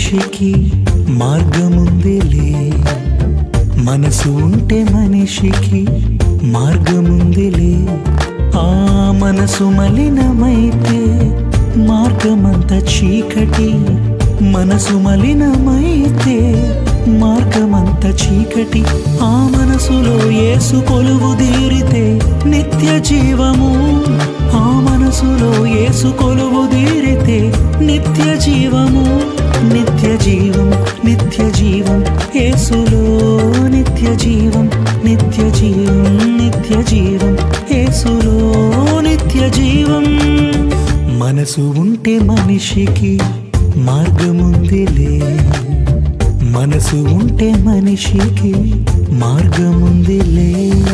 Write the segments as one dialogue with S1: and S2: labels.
S1: మనిషికి మార్గముందిలే మనసు ఉంటే మనిషికి మార్గముందిలే ఆ మనసు మలినమైతే మార్గమంత చీకటి మనసు మలినమైతే మార్గమంత చీకటి ఆ మనసులో యేసు కొలువు తీరితే నిత్య జీవము ఆ మనసులో యేసు కొలువు తీరితే నిత్య జీవము నిత్య జీవం నిత్య జీవం యేసులో నిత్య జీవం నిత్య జీవం నిత్య జీవం యేసులో నిత్య జీవం మనసు ఉంటే మనిషికి మార్గముందిలే మనసు ఉంటే మనిషికి మార్గముందిలే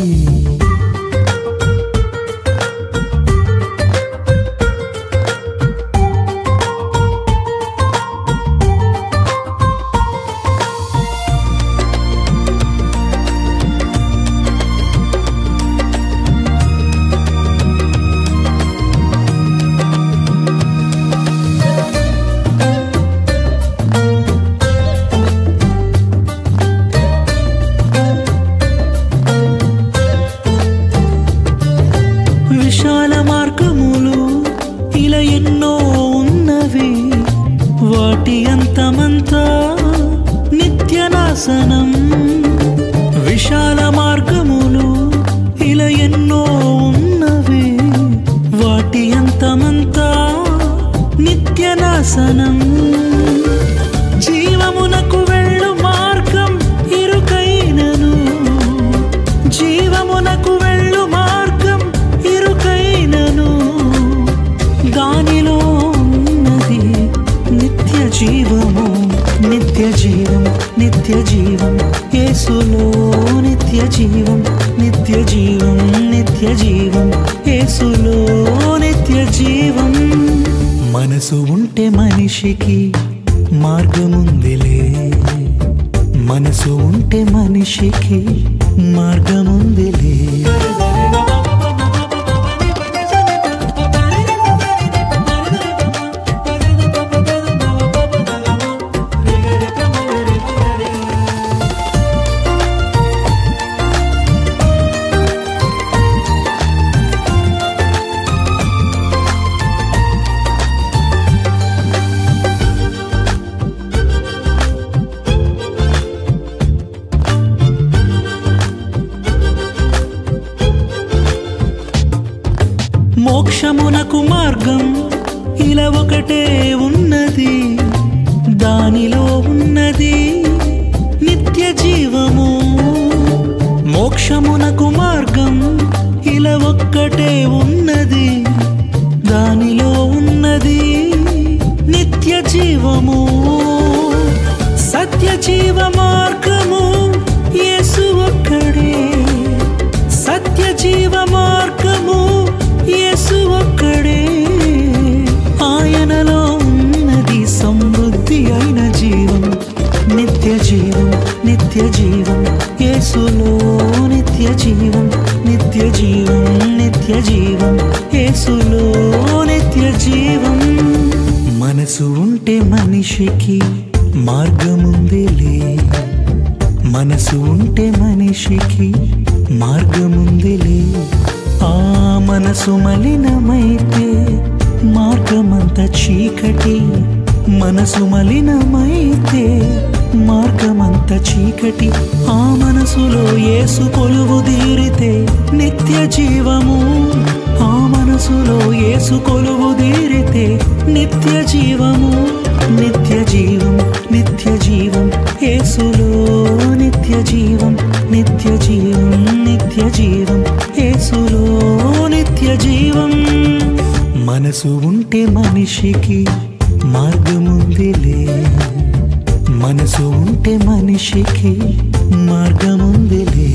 S1: విశాల మార్గములు ఇలా ఎన్నో ఉన్నవి వాటి అంతమంతా నిత్యనాశనం విశాల మార్గములు ఇలా ఎన్నో ఉన్నవి వాటి అంతమంతా నిత్యనాశనం జీవమునకు వెళ్ళు మార్గం ఇరుకైనను జీవమునకు వెళ్ళు మార్గం ఇరుకైనను దానిలో ఉన్నది నిత్య జీవము నిత్య జీవం నిత్య జీవం యేసులో నిత్య జీవం నిత్య జీవం నిత్య జీవం యేసులో నిత్య జీవం మనసు ఉంటే మనిషికి మార్గముందిలే మనసు ఉంటే మనిషికి మార్గముందిలే మోక్షమునకు మార్గం ఇలా ఒకటే ఉన్నది దానిలో ఉన్నది నిత్య జీవము మోక్షమునకు మార్గం ఇలా ఒక్కటే ఉన్నది దానిలో ఉన్నది నిత్య జీవము సత్య జీవ మార్గము యేసు ఒక్కడే సత్య జీవ మార్గము యేసు ఒక్కడే ఆయనలో ఉన్నది సమృద్ధి అయిన జీవం నిత్య జీవం నిత్య జీవం యేసులో నిత్య జీవం నిత్య జీవం నిత్య జీవం యేసులో నిత్య జీవం మనసు ఉంటే మనిషికి మార్గముందిలే మనసు ఉంటే మనిషికి మార్గముందిలే ఆ మనసు మలినమైతే మార్గమంత చీకటి మనసు మలినమైతే మార్గమంత చీకటి ఆ మనసులో యేసు కొలువు తీరితే నిత్య జీవము ఆ మనసులో యేసు కొలువు తీరితే నిత్య జీవము నిత్య జీవం నిత్య జీవం యేసులో నిత్య జీవం నిత్య జీవం నిత్య జీవం యేసులో నిత్య జీవం మనసు ఉంటే మనిషికి మార్గముందిలే మనసు ఉంటే మనిషికి మార్గముందిలే